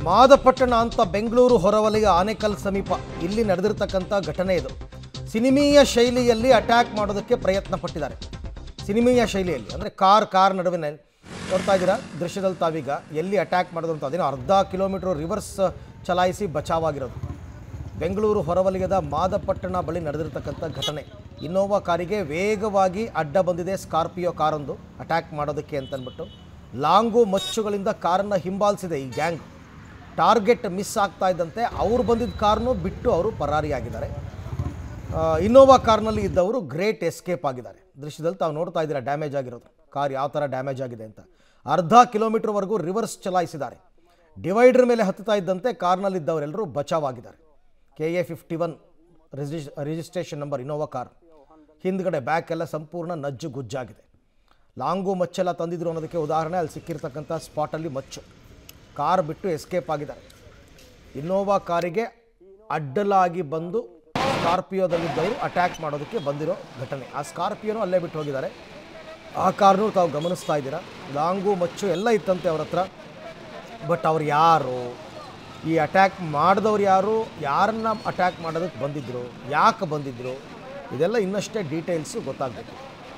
ಮಾದಪಟ್ಟಣ ಅಂತ ಬೆಂಗಳೂರು ಹೊರವಲಯ ಆನೇಕಲ್ ಸಮೀಪ ಇಲ್ಲಿ ನಡೆದಿರ್ತಕ್ಕಂಥ ಘಟನೆ ಇದು ಸಿನಿಮೀಯ ಶೈಲಿಯಲ್ಲಿ ಅಟ್ಯಾಕ್ ಮಾಡೋದಕ್ಕೆ ಪ್ರಯತ್ನ ಪಟ್ಟಿದ್ದಾರೆ ಸಿನಿಮೀಯ ಶೈಲಿಯಲ್ಲಿ ಅಂದರೆ ಕಾರ್ ಕಾರ್ ನಡುವೆ ನೋಡ್ತಾ ಇದ್ದೀರಾ ದೃಶ್ಯದಲ್ಲಿ ತಾವೀಗ ಎಲ್ಲಿ ಅಟ್ಯಾಕ್ ಮಾಡೋದು ಅಂತ ಅದೇನೋ ಅರ್ಧ ಕಿಲೋಮೀಟ್ರ್ ರಿವರ್ಸ್ ಚಲಾಯಿಸಿ ಬಚಾವಾಗಿರೋದು ಬೆಂಗಳೂರು ಹೊರವಲಯದ ಮಾದಪಟ್ಟಣ ಬಳಿ ನಡೆದಿರ್ತಕ್ಕಂಥ ಘಟನೆ ಇನ್ನೋವಾ ಕಾರಿಗೆ ವೇಗವಾಗಿ ಅಡ್ಡ ಬಂದಿದೆ ಸ್ಕಾರ್ಪಿಯೋ ಕಾರೊಂದು ಅಟ್ಯಾಕ್ ಮಾಡೋದಕ್ಕೆ ಅಂತಂದ್ಬಿಟ್ಟು ಲಾಂಗು ಮಚ್ಚುಗಳಿಂದ ಕಾರನ್ನು ಹಿಂಬಾಲಿಸಿದೆ ಈ ಗ್ಯಾಂಗ್ ಟಾರ್ಗೆಟ್ ಮಿಸ್ ಆಗ್ತಾ ಇದ್ದಂತೆ ಅವ್ರು ಬಂದಿದ್ದ ಕಾರ್ನು ಬಿಟ್ಟು ಅವರು ಪರಾರಿಯಾಗಿದ್ದಾರೆ ಆ, ಇನ್ನೋವಾ ಕಾರ್ನಲ್ಲಿ ಇದ್ದವರು ಗ್ರೇಟ್ ಎಸ್ಕೇಪ್ ಆಗಿದ್ದಾರೆ ದೃಶ್ಯದಲ್ಲಿ ತಾವು ನೋಡ್ತಾ ಇದ್ದೀರಾ ಡ್ಯಾಮೇಜ್ ಆಗಿರೋದು ಕಾರ್ ಯಾವ ಥರ ಡ್ಯಾಮೇಜ್ ಆಗಿದೆ ಅಂತ ಅರ್ಧ ಕಿಲೋಮೀಟರ್ವರೆಗೂ ರಿವರ್ಸ್ ಚಲಾಯಿಸಿದ್ದಾರೆ ಡಿವೈಡರ್ ಮೇಲೆ ಹತ್ತುತ್ತಾ ಇದ್ದಂತೆ ಕಾರ್ನಲ್ಲಿದ್ದವರೆಲ್ಲರೂ ಬಚಾವಾಗಿದ್ದಾರೆ K A fifty one regis registration number Innova car ಹಿಂದ್ಗಡೆ ಬ್ಯಾಕ್ ಎಲ್ಲ ಸಂಪೂರ್ಣ ನಜ್ಜು ಗುಜ್ಜಾಗಿದೆ ಲಾಂಗು ಮಚ್ಚೆಲ್ಲ ತಂದಿದ್ರು ಅನ್ನೋದಕ್ಕೆ ಉದಾಹರಣೆ ಅಲ್ಲಿ ಸಿಕ್ಕಿರ್ತಕ್ಕಂಥ ಸ್ಪಾಟಲ್ಲಿ ಮಚ್ಚು ಕಾರ್ ಬಿಟ್ಟು ಎಸ್ಕೇಪ್ ಆಗಿದ್ದಾರೆ ಇನ್ನೋವಾ ಕಾರಿಗೆ ಅಡ್ಡಲಾಗಿ ಬಂದು ಸ್ಕಾರ್ಪಿಯೋದಲ್ಲಿದ್ದವರು ಅಟ್ಯಾಕ್ ಮಾಡೋದಕ್ಕೆ ಬಂದಿರೋ ಘಟನೆ ಆ ಸ್ಕಾರ್ಪಿಯೋನು ಅಲ್ಲೇ ಬಿಟ್ಟು ಹೋಗಿದ್ದಾರೆ ಆ ಕಾರ್ನು ತಾವು ಗಮನಿಸ್ತಾ ಇದ್ದೀರಾ ಲಾಂಗು ಮಚ್ಚು ಎಲ್ಲ ಇತ್ತಂತೆ ಅವ್ರ ಹತ್ರ ಬಟ್ ಅವ್ರು ಯಾರು ಈ ಅಟ್ಯಾಕ್ ಮಾಡಿದವ್ರು ಯಾರು ಯಾರನ್ನ ಅಟ್ಯಾಕ್ ಮಾಡೋದಕ್ಕೆ ಬಂದಿದ್ರು ಯಾಕೆ ಬಂದಿದ್ರು ಇದೆಲ್ಲ ಇನ್ನಷ್ಟೇ ಡೀಟೇಲ್ಸು ಗೊತ್ತಾಗಬೇಕು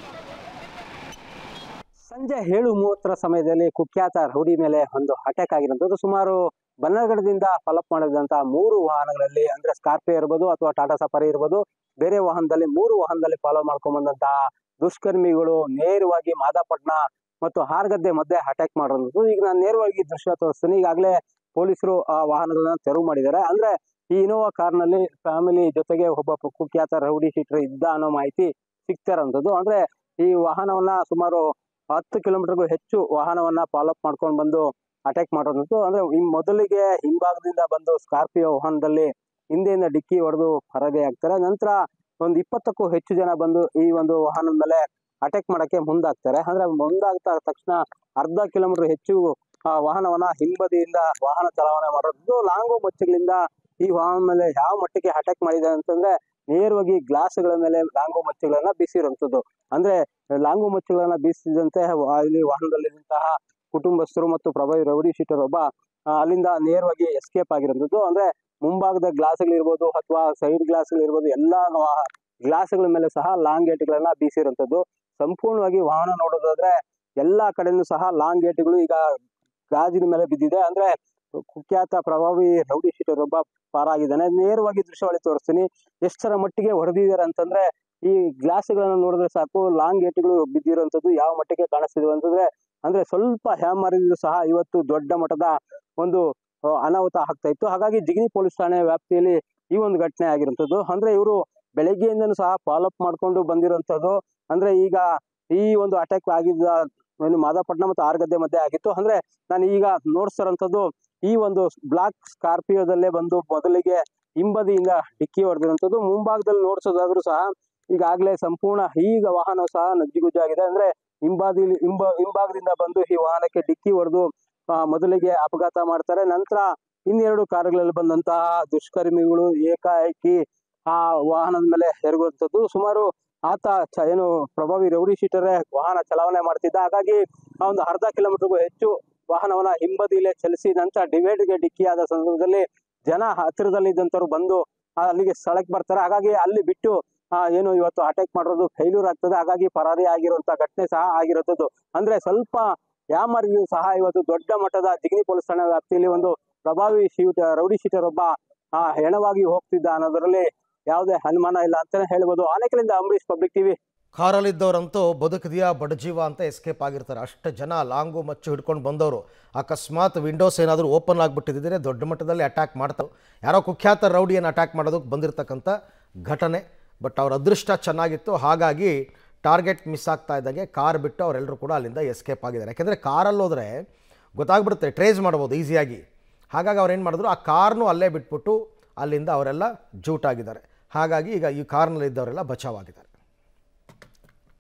ಸಂಜೆ ಏಳು ಮೂವತ್ತರ ಸಮಯದಲ್ಲಿ ಕುಖ್ಯಾತ ರೌಡಿ ಮೇಲೆ ಒಂದು ಅಟ್ಯಾಕ್ ಆಗಿರುವಂಥದ್ದು ಸುಮಾರು ಬನ್ನಗಡದಿಂದ ಫಾಲೋಅಪ್ ಮಾಡಿದಂತಹ ಮೂರು ವಾಹನಗಳಲ್ಲಿ ಅಂದ್ರೆ ಸ್ಕಾರ್ಪಿಯೋ ಇರ್ಬೋದು ಅಥವಾ ಟಾಟಾ ಸಫಾರಿ ಇರ್ಬೋದು ಬೇರೆ ವಾಹನದಲ್ಲಿ ಮೂರು ವಾಹನದಲ್ಲಿ ಫಾಲೋ ಮಾಡ್ಕೊಂಡ್ ಬಂದಂತಹ ದುಷ್ಕರ್ಮಿಗಳು ನೇರವಾಗಿ ಮಾದಾಪಟ್ನ ಮತ್ತು ಹಾರ್ಗದ್ದೆ ಮಧ್ಯೆ ಅಟ್ಯಾಕ್ ಮಾಡಿರೋದು ಈಗ ನಾನು ನೇರವಾಗಿ ದೃಶ್ಯ ತೋರಿಸ್ತೀನಿ ಈಗಾಗಲೇ ಪೊಲೀಸರು ಆ ವಾಹನಗಳನ್ನ ತೆರವು ಮಾಡಿದ್ದಾರೆ ಅಂದ್ರೆ ಈ ಇನೋವಾ ಕಾರ್ನಲ್ಲಿ ಫ್ಯಾಮಿಲಿ ಜೊತೆಗೆ ಒಬ್ಬ ಕುಖ್ಯಾತ ರೌಡಿ ಶೀಟರ್ ಇದ್ದ ಅನ್ನೋ ಮಾಹಿತಿ ಸಿಗ್ತಾರಂಥದ್ದು ಅಂದ್ರೆ ಈ ವಾಹನವನ್ನ ಸುಮಾರು ಹತ್ತು ಕಿಲೋಮೀಟರ್ಗೂ ಹೆಚ್ಚು ವಾಹನವನ್ನ ಫಾಲೋಅಪ್ ಮಾಡ್ಕೊಂಡು ಬಂದು ಅಟ್ಯಾಕ್ ಮಾಡೋದಂತೂ ಅಂದ್ರೆ ಈ ಮೊದಲಿಗೆ ಹಿಂಭಾಗದಿಂದ ಬಂದು ಸ್ಕಾರ್ಪಿಯೋ ವಾಹನದಲ್ಲಿ ಹಿಂದೆಯಿಂದ ಡಿಕ್ಕಿ ಹೊಡೆದು ಪರದೆ ಆಗ್ತಾರೆ ನಂತರ ಒಂದು ಇಪ್ಪತ್ತಕ್ಕೂ ಹೆಚ್ಚು ಜನ ಬಂದು ಈ ಒಂದು ವಾಹನದ ಮೇಲೆ ಅಟ್ಯಾಕ್ ಮಾಡಕ್ಕೆ ಮುಂದಾಗ್ತಾರೆ ಅಂದ್ರೆ ಮುಂದಾಗ್ತಾ ತಕ್ಷಣ ಅರ್ಧ ಕಿಲೋಮೀಟರ್ ಹೆಚ್ಚು ಆ ವಾಹನವನ್ನ ಹಿಂಬದಿಯಿಂದ ವಾಹನ ಚಲಾವಣೆ ಮಾಡೋದು ಲಾಂಗು ಮಚ್ಚುಗಳಿಂದ ಈ ವಾಹನ ಮೇಲೆ ಯಾವ ಮಟ್ಟಿಗೆ ಅಟ್ಯಾಕ್ ಮಾಡಿದೆ ಅಂತಂದ್ರೆ ನೇರವಾಗಿ ಗ್ಲಾಸ್ಗಳ ಮೇಲೆ ಲಾಂಗು ಮಚ್ಚುಗಳನ್ನ ಬೀಸಿರುವಂತದ್ದು ಅಂದ್ರೆ ಲಾಂಗು ಮಚ್ಚುಗಳನ್ನ ಬೀಸಿದಂತೆ ವಾ- ಇಲ್ಲಿ ವಾಹನದಲ್ಲಿರುವಂತಹ ಕುಟುಂಬಸ್ಥರು ಮತ್ತು ಪ್ರಭಾವಿ ರೌಡಿ ಶೀಟರ್ ಒಬ್ಬ ಆ, ಅಲ್ಲಿಂದ ನೇರವಾಗಿ ಎಸ್ಕೇಪ್ ಆಗಿರುವಂತದ್ದು ಅಂದ್ರೆ ಮುಂಭಾಗದ ಗ್ಲಾಸ್ಗಳಿರ್ಬೋದು ಅಥವಾ ಸೈಡ್ ಗ್ಲಾಸ್ಗಳಿರ್ಬೋದು ಎಲ್ಲಾ ಗ್ಲಾಸ್ಗಳ ಮೇಲೆ ಸಹ ಲಾಂಗ್ ಗೇಟ್ಗಳನ್ನ ಬೀಸಿರುವಂತದ್ದು ಸಂಪೂರ್ಣವಾಗಿ ವಾಹನ ನೋಡೋದಾದ್ರೆ ಎಲ್ಲಾ ಕಡೆನೂ ಸಹ ಲಾಂಗ್ ಗೇಟ್ಗಳು ಈಗ ಗಾಜಿನ ಮೇಲೆ ಬಿದ್ದಿದೆ ಅಂದ್ರೆ ಕುಖ್ಯಾತ ಪ್ರಭಾವಿ ರೌಡಿ ಶೀಟರ್ ಒಬ್ಬ ಪಾರಾಗಿದ್ದಾನೆ ನೇರವಾಗಿ ದೃಶ್ಯಾವಳಿ ತೋರಿಸ್ತೀನಿ ಎಷ್ಟರ ಮಟ್ಟಿಗೆ ಹೊಡೆದಿದ್ದಾರೆ ಅಂತಂದ್ರೆ ಈ ಗ್ಲಾಸ್ಗಳನ್ನ ನೋಡಿದ್ರೆ ಸಾಕು ಲಾಂಗ್ ಗೇಟ್ಗಳು ಬಿದ್ದಿರುವಂತದ್ದು ಯಾವ ಮಟ್ಟಿಗೆ ಕಾಣಿಸ್ತಿದೆ ಅಂತಂದ್ರೆ ಅಂದ್ರೆ ಸ್ವಲ್ಪ ಹ್ಯಾಮರಿದ್ರು ಸಹ ಇವತ್ತು ದೊಡ್ಡ ಮಟ್ಟದ ಒಂದು ಆ, ಅನಾಹುತ ಆಗ್ತಾ ಇತ್ತು ಹಾಗಾಗಿ ಜಿಗಣಿ ಪೊಲೀಸ್ ಠಾಣೆ ವ್ಯಾಪ್ತಿಯಲ್ಲಿ ಈ ಒಂದು ಘಟನೆ ಆಗಿರುವಂತದ್ದು ಅಂದ್ರೆ ಇವರು ಬೆಳಗ್ಗೆಯಿಂದನೂ ಸಹ ಫಾಲೋಅಪ್ ಮಾಡ್ಕೊಂಡು ಬಂದಿರುವಂತದ್ದು ಅಂದ್ರೆ ಈಗ ಈ ಒಂದು ಅಟ್ಯಾಕ್ ಆಗಿದ್ದ ಏನು ಮಾದಾಪಟ್ನ ಮತ್ತು ಆರ್ಗದ್ದೆ ಮಧ್ಯೆ ಆಗಿತ್ತು ಅಂದ್ರೆ ನಾನು ಈಗ ನೋಡ್ತಿರೋಂಥದ್ದು ಈ ಒಂದು ಬ್ಲಾಕ್ ಸ್ಕಾರ್ಪಿಯೋದಲ್ಲೇ ಬಂದು ಮೊದಲಿಗೆ ಹಿಂಬದಿಯಿಂದ ಡಿಕ್ಕಿ ಹೊಡೆದಿರುವಂಥದ್ದು ಮುಂಭಾಗದಲ್ಲಿ ನೋಡ್ಸೋದಾದ್ರೂ ಸಹ ಈಗಾಗಲೇ ಸಂಪೂರ್ಣ ಈಗ ವಾಹನ ಸಹ ನಜ್ಜಿಗುಜ್ಜಾಗಿದೆ ಅಂದ್ರೆ ಹಿಂಬಾದಿ ಹಿಂಬ ಹಿಂಭಾಗದಿಂದ ಬಂದು ಈ ವಾಹನಕ್ಕೆ ಡಿಕ್ಕಿ ಹೊಡೆದು ಮೊದಲಿಗೆ ಅಪಘಾತ ಮಾಡ್ತಾರೆ ನಂತರ ಇನ್ನೆರಡು ಕಾರುಗಳಲ್ಲಿ ಬಂದಂತಹ ದುಷ್ಕರ್ಮಿಗಳು ಏಕಾಏಕಿ ಆ ವಾಹನದ ಮೇಲೆ ಎರಗುವಂಥದ್ದು ಸುಮಾರು ಆತ ಚ- ಏನು ಪ್ರಭಾವಿ ರೌಡಿ ಶೀಟರೇ ವಾಹನ ಚಲಾವಣೆ ಮಾಡ್ತಿದ್ದ ಹಾಗಾಗಿ ಆ ಒಂದು ಅರ್ಧ ಕಿಲೋಮೀಟರ್ಗೂ ಹೆಚ್ಚು ವಾಹನವನ್ನ ಹಿಂಬದಿಲೇ ಚಲಿಸಿ ನಂತರ ಡಿವೈಡ್ಗೆ ಡಿಕ್ಕಿ ಆದ ಸಂದರ್ಭದಲ್ಲಿ ಜನ ಹತ್ತಿರದಲ್ಲಿ ಇದ್ದಂಥವ್ರು ಬಂದು ಆ ಅಲ್ಲಿಗೆ ಸ್ಥಳಕ್ಕೆ ಬರ್ತಾರೆ ಹಾಗಾಗಿ ಅಲ್ಲಿ ಬಿಟ್ಟು ಆ ಏನು ಇವತ್ತು ಅಟ್ಯಾಕ್ ಮಾಡೋದು ಫೇಲ್ಯೂರ್ ಆಗ್ತದೆ ಹಾಗಾಗಿ ಪರಾರಿ ಆಗಿರುವಂತ ಘಟನೆ ಸಹ ಆಗಿರುವಂತದ್ದು ಅಂದ್ರೆ ಸ್ವಲ್ಪ ಯಾಮಾರಿಗೂ ಸಹ ಇವತ್ತು ದೊಡ್ಡ ಮಟ್ಟದ ಜಿಗಣಿ ಪೊಲೀಸ್ ಠಾಣೆ ವ್ಯಾಪ್ತಿಯಲ್ಲಿ ಒಂದು ಪ್ರಭಾವಿ ಶೀಟ ರೌಡಿ ಶೀಟರ್ ಒಬ್ಬ ಆ ಹೆಣವಾಗಿ ಹೋಗ್ತಿದ್ದ ಅನ್ನೋದರಲ್ಲಿ ಯಾವುದೇ ಅನುಮಾನ ಇಲ್ಲ ಅಂತಾನೆ ಹೇಳ್ಬೋದು ಆನೇಕಲಿಂದ ಅಂಬರೀಶ್ ಪಬ್ಲಿಕ್ ಟಿವಿ ಕಾರಲ್ಲಿದ್ದವರಂತೂ ಬದುಕದಿಯಾ ಬಡಜೀವ ಅಂತ ಎಸ್ಕೇಪ್ ಆಗಿರ್ತಾರೆ ಅಷ್ಟು ಜನ ಲಾಂಗು ಮಚ್ಚು ಹಿಡ್ಕೊಂಡು ಬಂದವರು ಅಕಸ್ಮಾತ್ ವಿಂಡೋಸ್ ಏನಾದರೂ ಓಪನ್ ಆಗಿಬಿಟ್ಟಿದ್ದರೆ ದೊಡ್ಡ ಮಟ್ಟದಲ್ಲಿ ಅಟ್ಯಾಕ್ ಮಾಡ್ತಾರೆ ಯಾರೋ ಕುಖ್ಯಾತ ರೌಡಿಯನ್ನು ಅಟ್ಯಾಕ್ ಮಾಡೋದಕ್ಕೆ ಬಂದಿರತಕ್ಕಂಥ ಘಟನೆ ಬಟ್ ಅವ್ರ ಅದೃಷ್ಟ ಚೆನ್ನಾಗಿತ್ತು ಹಾಗಾಗಿ ಟಾರ್ಗೆಟ್ ಮಿಸ್ ಆಗ್ತಾ ಇದ್ದಂಗೆ ಕಾರ್ ಬಿಟ್ಟು ಅವರೆಲ್ಲರೂ ಕೂಡ ಅಲ್ಲಿಂದ ಎಸ್ಕೇಪ್ ಆಗಿದ್ದಾರೆ ಯಾಕೆಂದರೆ ಕಾರಲ್ಲಿ ಹೋದರೆ ಗೊತ್ತಾಗ್ಬಿಡುತ್ತೆ ಟ್ರೇಸ್ ಮಾಡ್ಬೋದು ಈಸಿಯಾಗಿ ಹಾಗಾಗಿ ಅವ್ರು ಏನು ಮಾಡಿದ್ರು ಆ ಕಾರ್ನು ಅಲ್ಲೇ ಬಿಟ್ಬಿಟ್ಟು ಅಲ್ಲಿಂದ ಅವರೆಲ್ಲ ಜೂಟಾಗಿದ್ದಾರೆ ಹಾಗಾಗಿ ಈಗ ಈ ಕಾರ್ನಲ್ಲಿದ್ದವರೆಲ್ಲ ಬಚಾವಾಗಿದ್ದಾರೆ